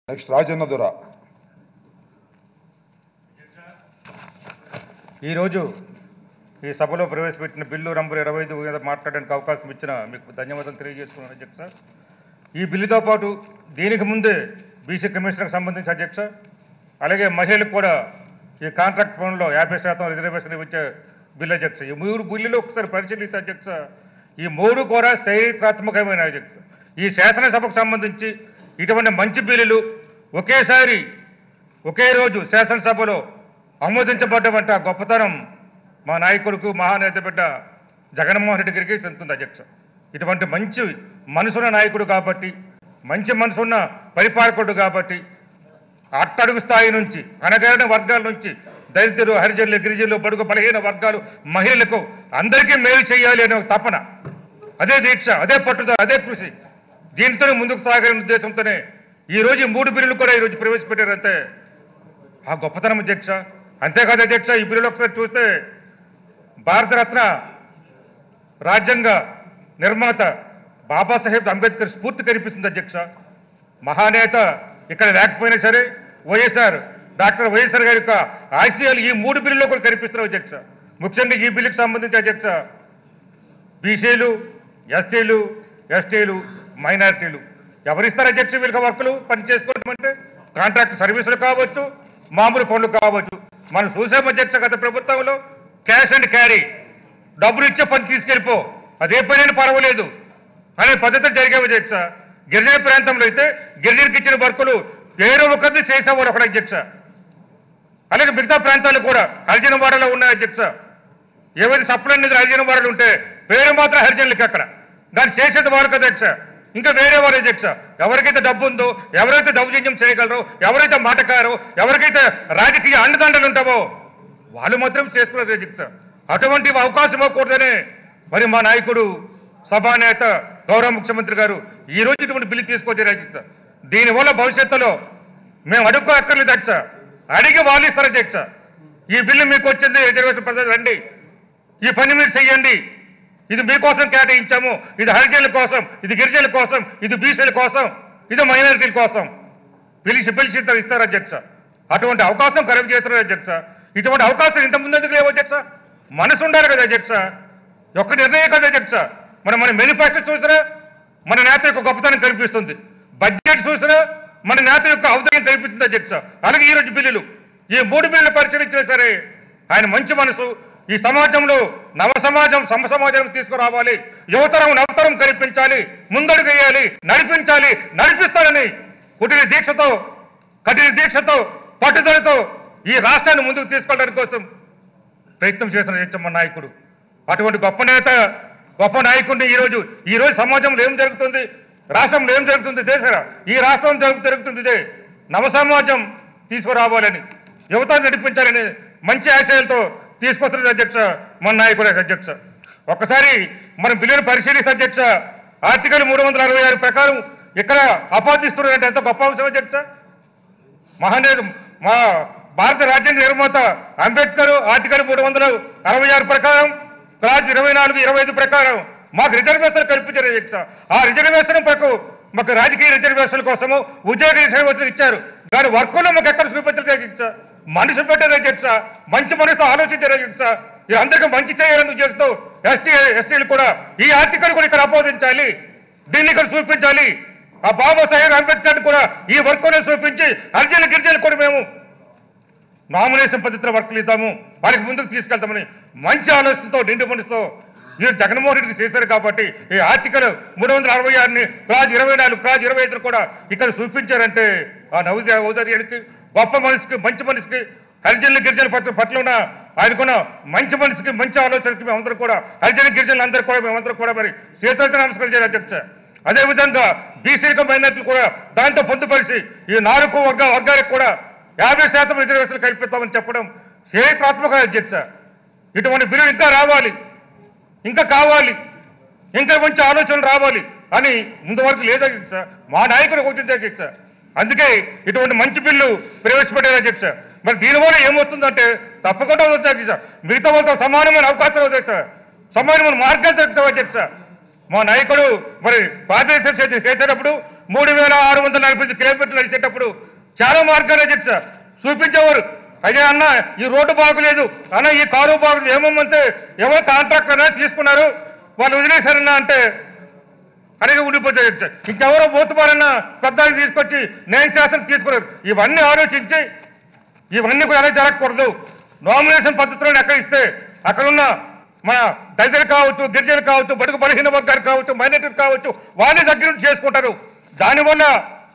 next Rajanna దొర ఈరోజు ఈ సభలో ప్రవేశపెట్టిన బిల్లు నంబర్ ఇరవై ఐదు మీద మాట్లాడడానికి అవకాశం ఇచ్చిన మీకు ధన్యవాదాలు తెలియజేస్తున్నాను అధ్యక్ష ఈ బిల్లుతో పాటు దీనికి ముందే బీసీ కమిషనర్కి సంబంధించి అధ్యక్ష అలాగే మహిళలకు కూడా ఈ కాంట్రాక్ట్ పనుల్లో యాభై శాతం రిజర్వేషన్ ఇచ్చే బిల్లు అధ్యక్ష ఈ మూడు బిల్లులు ఒకసారి పరిశీలిస్తే అధ్యక్ష ఈ మూడు కూడా చరిత్రాత్మకమైన అధ్యక్ష ఈ శాసనసభకు సంబంధించి ఇటువంటి మంచి బిల్లులు ఒకేసారి ఒకే రోజు శాసనసభలో ఆమోదించబడ్డమంట గొప్పతనం మా నాయకుడికి మహానేత బిడ్డ జగన్మోహన్ రెడ్డి గారికి చెందుతుంది అధ్యక్ష ఇటువంటి మంచి మనసున్న నాయకుడు కాబట్టి మంచి మనసున్న పరిపాలకుడు కాబట్టి అట్టడుగు స్థాయి నుంచి అనగారిన వర్గాల నుంచి దళితులు హరిజనులు గిరిజనులు బడుగు బలహీన వర్గాలు మహిళలకు అందరికీ మేలు చేయాలి అనే ఒక తపన అదే దీక్ష అదే పట్టుదల అదే కృషి దీంతోనే ముందుకు సాగే ఉద్దేశంతోనే ఈ రోజు ఈ మూడు బిల్లులు కూడా ఈరోజు ప్రవేశపెట్టారంటే ఆ గొప్పతనం అధ్యక్ష అంతేకాదు అధ్యక్ష ఈ బిల్లులు ఒకసారి చూస్తే భారతరత్న రాజ్యాంగ నిర్మాత బాబాసాహెబ్ అంబేద్కర్ స్ఫూర్తి కనిపిస్తుంది అధ్యక్ష మహానేత ఇక్కడ లేకపోయినా సరే వైఎస్ఆర్ డాక్టర్ వైఎస్ఆర్ గారి యొక్క ఆశయాలు ఈ మూడు బిల్లులో కూడా కనిపిస్తున్నాయి అధ్యక్ష ముఖ్యంగా ఈ బిల్లుకి సంబంధించి అధ్యక్ష బీసీలు ఎస్సీలు ఎస్టీలు మైనారిటీలు ఎవరిస్తారు అధ్యక్ష వీళ్ళకి వర్కులు పని చేసుకోవడం అంటే కాంట్రాక్ట్ సర్వీసులు కావచ్చు మామూలు పనులు కావచ్చు మనం చూసాం అధ్యక్ష గత ప్రభుత్వంలో క్యాష్ అండ్ క్యారీ డబ్బులు ఇచ్చే పని తీసుకెళ్ళిపో అదే పని పర్వాలేదు అనే పద్ధతులు జరిగేవి అధ్యక్ష గిరిజన ప్రాంతంలో అయితే గిరిజనకి ఇచ్చిన వర్కులు వేరే ఒకరిని చేసేవారు ఒకటి అధ్యక్ష అలాగే మిగతా ప్రాంతాలు కూడా హరిజన వాడలో ఉన్నాయి అధ్యక్ష ఏవైతే సప్లై నిధులు హరిజన వాడలు ఉంటే పేరు మాత్రం హరిజనులకి అక్కడ దాన్ని చేసేది వారికి అధ్యక్ష ఇంకా వేరే వారు అధ్యక్ష ఎవరికైతే డబ్బు ఉందో ఎవరైతే దౌర్జన్యం చేయగలరో ఎవరైతే మాటకారో ఎవరికైతే రాజకీయ అండదండలు ఉంటావో వాళ్ళు మాత్రం చేసుకున్నారు అధ్యక్ష అటువంటి అవకాశం ఇవ్వకూడదనే మరి మా నాయకుడు సభానేత గౌరవ ముఖ్యమంత్రి గారు ఈ రోజు ఇటువంటి బిల్లు తీసుకొచ్చారు అధ్యక్ష దీనివల్ల భవిష్యత్తులో మేము అడుక్కో అక్కర్లేదు అధ్యక్ష అడిగి వాళ్ళు ఇస్తారు అధ్యక్ష ఈ బిల్లు మీకు వచ్చింది రిజర్వేషన్ పద్ధతి రండి ఈ పని మీరు చెయ్యండి ఇది మీకోసం కేటాయించాము ఇది హరిజనుల కోసం ఇది గిరిజనుల కోసం ఇది బీసీల కోసం ఇది మైనారిటీల కోసం పిలిచి పిలిచి ఇస్తారు ఇస్తారు అధ్యక్ష అటువంటి అవకాశం ఖరాబ్ చేస్తున్నారు అధ్యక్ష ఇటువంటి అవకాశం ఇంత ముందెందుకు లేవు అధ్యక్ష మనసు ఉండాలి కదా అధ్యక్ష ఒక్క నిర్ణయం కదా అధ్యక్ష మన మన మేనిఫెస్టో చూసినా మన నేత యొక్క గొప్పతనం కనిపిస్తుంది బడ్జెట్ చూసినా మన నేత యొక్క ఔదయం కనిపిస్తుంది అధ్యక్ష అలాగే ఈ రోజు బిల్లులు ఈ మూడు బిల్లులు పరిశీలించినా సరే ఆయన మంచి మనసు ఈ సమాజంలో నవ సమాజం సమ సమాజం తీసుకురావాలి యువతరం నవతరం కనిపించాలి ముందడుగు వేయాలి నడిపించాలి నడిపిస్తారని కుటిల దీక్షతో కఠిన దీక్షతో పట్టుదలతో ఈ రాష్ట్రాన్ని ముందుకు తీసుకెళ్ళడానికి కోసం ప్రయత్నం చేసిన హెచ్చమ్మ నాయకుడు అటువంటి గొప్ప నేత గొప్ప నాయకుడిని ఈ రోజు ఈ రోజు సమాజంలో ఏం జరుగుతుంది రాష్ట్రంలో ఏం జరుగుతుంది దేశ ఈ రాష్ట్రం జరుగు- జరుగుతుంది ఇదే నవ సమాజం తీసుకురావాలని యువత నడిపించాలని మంచి ఆశయాలతో తీసుకొస్తున్నది అధ్యక్ష మన నాయకుడు అధ్యక్ష ఒక్కసారి మనం బిల్లును పరిశీలిస్తే అధ్యక్ష ఆర్టికల్ మూడు వందల అరవై ఆరు ప్రకారం ఇక్కడ అపాదిస్తున్నారంటే ఎంత గొప్ప అంశం అధ్యక్ష మహానేత మా భారత రాజ్యాంగ నిర్మాత అంబేద్కర్ ఆర్టికల్ మూడు వందల అరవై ఆరు ప్రకారం క్లాస్ ఇరవై నాలుగు ఇరవై ఐదు ప్రకారం మాకు రిజర్వేషన్ కల్పించారు అధ్యక్ష ఆ రిజర్వేషన్ ప్రకారం మాకు రాజకీయ రిజర్వేషన్ కోసము ఉద్యోగ రిజర్వేషన్ ఇచ్చారు దాని వర్కుల్లో మాకు ఎక్కడ చూపించారు అధ్యక్ష మనిషి పెట్టారు అధ్యక్ష మంచి మనసుతో ఆలోచించారు అధ్యక్ష ఇది అందరికీ మంచి చేయాలని ఉద్దేశంతో ఎస్టీ ఎస్సీలు కూడా ఈ ఆర్టికల్ కూడా ఇక్కడ ఆపోదించాలి దీన్ని ఇక్కడ చూపించాలి ఆ బాబాసాహెబ్ అంబేద్కర్ కూడా ఈ వర్క్లో చూపించి అర్జున గిరిజన కూడా మేము నామినేషన్ పద్ధతిలో వర్కులు ఇద్దాము వారికి ముందుకు తీసుకెళ్తామని మంచి ఆలోచనతో నిండు మనసుతో మీరు జగన్మోహన్ రెడ్డికి చేశారు కాబట్టి ఈ ఆర్టికల్ మూడు వందల అరవై ఆరుని క్లాజ్ ఇరవై నాలుగు క్లాజ్ ఇరవై ఐదు కూడా ఇక్కడ చూపించారంటే ఆ నవోదయ ఔదర్యానికి గొప్ప మనిషికి మంచి మనిషికి హరిజనుల గిరిజన పట్ల పట్ల ఉన్న ఆయనకున్న మంచి మనిషికి మంచి ఆలోచనకి మేమందరూ కూడా హరిజన గిరిజనులు అందరూ కూడా మేమందరూ కూడా మరి చేతులతో నమస్కరించారు అధ్యక్ష అదేవిధంగా బీసీలకు మైనార్టీలు కూడా దాంట్లో పొందుపరిచి ఈ నాలుగు వర్గ వర్గాలకు కూడా యాభై శాతం రిజర్వేషన్లు కల్పిస్తామని చెప్పడం చరిత్రాత్మక అధ్యక్ష ఇటువంటి బిల్లు ఇంకా రావాలి ఇంకా కావాలి ఇంకా మంచి ఆలోచనలు రావాలి అని ముందు వరకు లేదు అధ్యక్ష మా నాయకుడు వచ్చింది అధ్యక్ష అందుకే ఇటువంటి మంచి బిల్లు ప్రవేశపెట్టారు అధ్యక్ష మరి దీనివల్ల ఏమవుతుందంటే తప్పకుండా అవుతుంది అధ్యక్ష మిగతా వాళ్ళతో సమానమైన అవకాశాలు అధ్యక్ష సమానమైన మార్గాలు దొరుకుతాయి అధ్యక్ష మా నాయకుడు మరి పాదయాత్ర చేసే- చేసేటప్పుడు మూడు వేల ఆరు వందల నలభై ఐదు కిలోమీటర్లు నడిచేటప్పుడు చాలా మార్గాలు అధ్యక్ష చూపించేవారు అయ్యా అన్న ఈ రోడ్డు బాగులేదు అన్న ఈ కారు బాగులేదు ఏమమ్మంటే ఎవరో కాంట్రాక్టర్ అయినా తీసుకున్నారు వాళ్ళు వదిలేశారన్నా అంటే అనేది ఉండిపోతాయి అధ్యక్ష ఇంకెవరో పోతుమారన్నా పెద్దలు తీసుకొచ్చి నేను శాసనం తీసుకున్నారు ఇవన్నీ ఆలోచించి ఇవన్నీ కూడా ఎలా జరగకూడదు నామినేషన్ పద్ధతిలో ఎక్కడ ఇస్తే అక్కడున్న మన దళితులు కావచ్చు గిరిజనులు కావచ్చు బడుగు బలహీన వర్గాలు కావచ్చు మైనార్టీలు కావచ్చు వాళ్ళ దగ్గర నుంచి చేసుకుంటారు దానివల్ల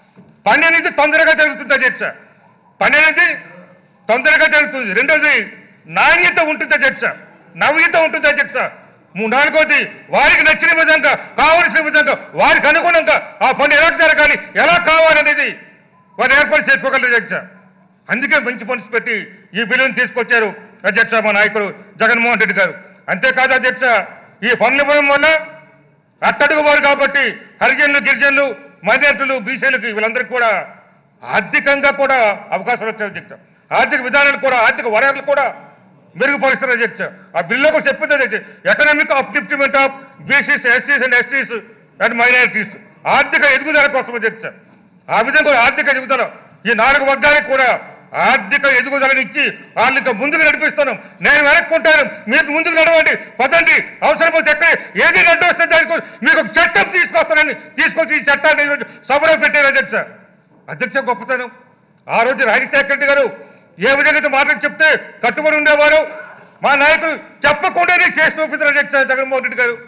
పని అనేది తొందరగా జరుగుతుంది అధ్యక్ష పని అనేది తొందరగా జరుగుతుంది రెండోది నాణ్యత ఉంటుంది అధ్యక్ష నవ్యత ఉంటుంది అధ్యక్ష మూ- నాలుగోది వారికి నచ్చిన విధంగా కావలసిన విధంగా వారికి అనుగుణంగా ఆ పని ఎలా జరగాలి ఎలా కావాలనేది వారు ఏర్పాటు చేసుకోగలరు అధ్యక్ష అందుకే మంచి మనసు పెట్టి ఈ బిల్లును తీసుకొచ్చారు అధ్యక్ష మా నాయకుడు జగన్మోహన్ రెడ్డి గారు అంతేకాదు అధ్యక్ష ఈ పనులు ఇవ్వడం వల్ల అట్టడుగు వారు కాబట్టి హరిజనులు గిరిజనులు మైనార్టీలు బీసీలకు వీళ్ళందరికీ కూడా ఆర్థికంగా కూడా అవకాశాలు వచ్చాయి అధ్యక్ష ఆర్థిక విధానాలు కూడా ఆర్థిక వనరులు కూడా మెరుగుపరుస్తారు అధ్యక్ష ఆ బిల్లుకు చెప్పింది అధ్యక్ష ఎకనామిక్ అప్లిఫ్ట్మెంట్ ఆఫ్ బీసీస్ ఎస్సీస్ అండ్ ఎస్టీస్ అండ్ మైనారిటీస్ ఆర్థిక ఎదుగుదల కోసం అధ్యక్ష ఆ విధంగా ఆర్థిక ఎదుగుదల ఈ నాలుగు వర్గాలకు కూడా ఆర్థిక ఎదుగుదలనిచ్చి వాళ్ళకి ముందుకు నడిపిస్తున్నాం నేను వెనక్కుంటాను మీరు ముందుకు నడవండి పదండి అవసరమైతే ఎక్కడ ఏది నడ్డు వస్తే దానికి మీకు ఒక చట్టం తీసుకొస్తానని తీసుకొచ్చి ఈ చట్టాన్ని ఈరోజు సభలో పెట్టారు అధ్యక్ష అధ్యక్ష గొప్పతనం ఆ రోజు రాజశేఖర రెడ్డి గారు ఏ విధంగా అయితే మాటలు చెప్తే కట్టుబడి ఉండేవారు మా నాయకులు చెప్పకుండానే చేసి చూపించారు అధ్యక్ష జగన్మోహన్ రెడ్డి గారు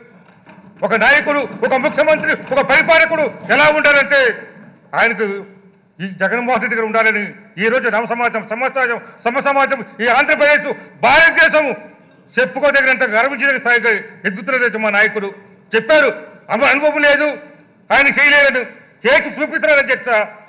ఒక నాయకుడు ఒక ముఖ్యమంత్రి ఒక పరిపాలకుడు ఎలా ఉండాలంటే ఆయనకు ఈ జగన్మోహన్ రెడ్డి గారు ఉండాలని ఈ రోజు నవ సమాజం సమాజం సమ సమాజం ఈ ఆంధ్రప్రదేశ్ భారతదేశం చెప్పుకోదగినంత గర్వించిన స్థాయికి ఎదుగుతున్నది మా నాయకుడు చెప్పారు అను- అనుభవం లేదు ఆయన చేయలేదని చేసి చూపిస్తున్నారు అధ్యక్ష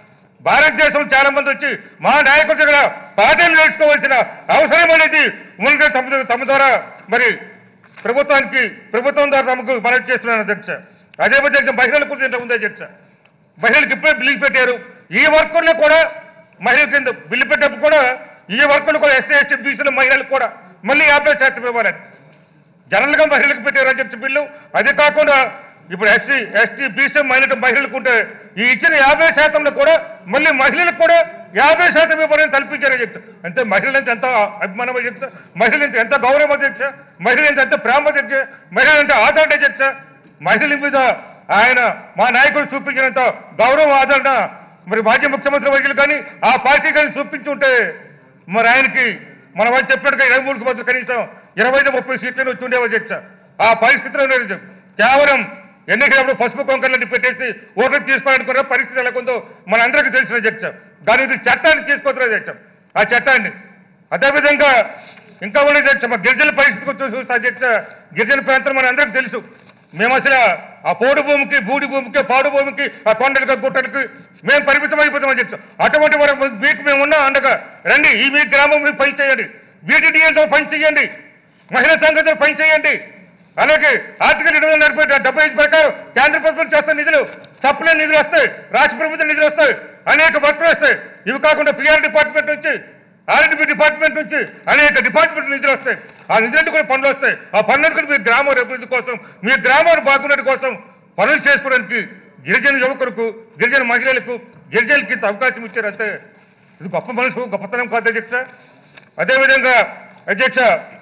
భారతదేశం చాలా మంది వచ్చి మా నాయకుడి దగ్గర పాఠం నేర్చుకోవాల్సిన అవసరం అనేది ఉన్నది తమ తమ ద్వారా మరి ప్రభుత్వానికి ప్రభుత్వం ద్వారా తమకు మనవి చేస్తున్నాను అధ్యక్ష అదే విధంగా మహిళల గురించి ఇంత ఉంది అధ్యక్ష మహిళలకు ఇప్పుడే బిల్లు పెట్టారు ఈ వర్కుల్లో కూడా మహిళల కింద బిల్లు పెట్టేప్పుడు కూడా ఈ వర్కులు కూడా ఎస్సీ ఎస్టీ బీసీల మహిళలకు కూడా మళ్ళీ యాభై శాతం ఇవ్వాలని జనరల్ గా మహిళలకు పెట్టారు అధ్యక్ష బిల్లు అది కాకుండా ఇప్పుడు ఎస్సీ ఎస్టీ బీసీ మైనార్టీ మహిళలకు ఉంటే ఈ ఇచ్చిన యాభై శాతంలో కూడా మళ్ళీ మహిళలకు కూడా యాభై శాతం ఇవ్వాలని కల్పించారు అధ్యక్ష అంటే మహిళలంటే ఎంత అభిమానం అధ్యక్ష మహిళలంటే ఎంత గౌరవం అధ్యక్ష మహిళలంటే ఎంత ప్రేమ అధ్యక్ష మహిళలంటే ఆదరణ అధ్యక్ష మహిళల మీద ఆయన మా నాయకుడు చూపించినంత గౌరవం ఆదరణ మరి మాజీ ముఖ్యమంత్రి వర్యులు కానీ ఆ పార్టీ కానీ చూపించుంటే మరి ఆయనకి మన వాళ్ళు చెప్పినట్టుగా ఇరవై మూడుకి బదులు కనీసం ఇరవై ఐదు ముప్పై సీట్లను వచ్చి ఉండేవి అధ్యక్ష ఆ పరిస్థితిలో లేదు కేవలం ఎన్నికలప్పుడు పసుపు కొంకర్లని పెట్టేసి ఓట్లు తీసుకోవాలనుకున్న పరిస్థితి ఎలా ఉందో మనందరికీ తెలిసిన అధ్యక్ష కానీ ఇది చట్టాన్ని తీసుకొస్తున్న అధ్యక్ష ఆ చట్టాన్ని అదేవిధంగా ఇంకా కూడా అధ్యక్ష మా గిరిజన పరిస్థితి గురించి చూస్తే అధ్యక్ష గిరిజన ప్రాంతం మన అందరికీ తెలుసు మేము అసలు ఆ పోడు భూమికి బూడి భూమికి పాడు భూమికి ఆ కొండలకి గుట్టలకి మేము పరిమితం అయిపోతాం అధ్యక్ష అటువంటి వారు మీకు మేము ఉన్నాం అండగా రండి ఈ మీ గ్రామం మీరు పని చేయండి వీటిడిఎల్తో పని చేయండి మహిళా సంఘంతో పని చేయండి అలాగే ఆర్టికల్ ఇరవై నలభై డెబ్బై ఐదు ప్రకారం కేంద్ర ప్రభుత్వం చేస్తున్న నిధులు సప్లై నిధులు వస్తాయి రాష్ట్ర ప్రభుత్వం నిధులు వస్తాయి అనేక వర్కులు వస్తాయి ఇవి కాకుండా పిఆర్ డిపార్ట్మెంట్ నుంచి ఆర్ఎండ్బి డిపార్ట్మెంట్ నుంచి అనేక డిపార్ట్మెంట్ నిధులు వస్తాయి ఆ నిధులంటే కూడా పనులు వస్తాయి ఆ పనులను కూడా మీ గ్రామం అభివృద్ధి కోసం మీ గ్రామాన్ని బాగున్నట్టు కోసం పనులు చేసుకోవడానికి గిరిజన యువకులకు గిరిజన మహిళలకు గిరిజనులకి ఇంత అవకాశం ఇచ్చారంటే ఇది గొప్ప మనసు గొప్పతనం కాదు అధ్యక్ష అదేవిధంగా అధ్యక్ష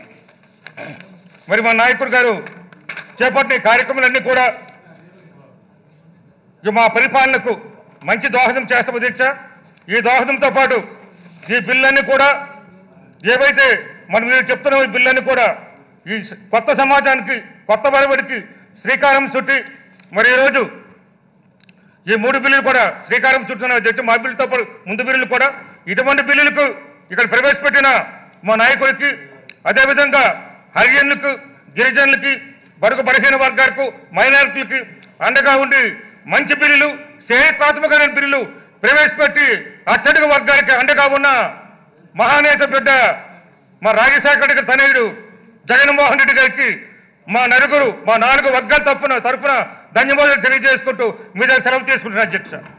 మరి మా నాయకుడు గారు చేపట్టిన ఈ కార్యక్రమాలన్నీ కూడా ఇక మా పరిపాలనకు మంచి దోహదం చేస్తాం అధ్యక్ష ఈ దోహదంతో పాటు ఈ బిల్లన్నీ కూడా ఏవైతే మనం మీరు చెప్తున్నాం ఈ బిల్లన్నీ కూడా ఈ స- కొత్త సమాజానికి కొత్త వరవడికి శ్రీకారం చుట్టి మరి ఈరోజు ఈ మూడు బిల్లులు కూడా శ్రీకారం చుట్టున్న అధ్యక్ష మా బిల్లుతో పాటు ముందు బిల్లులు కూడా ఇటువంటి బిల్లులకు ఇక్కడ ప్రవేశపెట్టిన మా నాయకులకి అదేవిధంగా హరిజనులకు గిరిజనులకి బడుగు బలహీన వర్గాలకు మైనారిటీలకి అండగా ఉండి మంచి బిల్లులు శ్రేయస్వాత్మకమైన బిల్లులు ప్రవేశపెట్టి అట్టడుగు వర్గానికి అండగా ఉన్న మహానేత బిడ్డ మా రాజశేఖర రెడ్డి గారి తనయుడు జగన్మోహన్ రెడ్డి గారికి మా నలుగురు మా నాలుగు వర్గాల తప్పున తరఫున ధన్యవాదాలు తెలియజేసుకుంటూ మీ దగ్గర సెలవు తీసుకుంటున్నాను అధ్యక్ష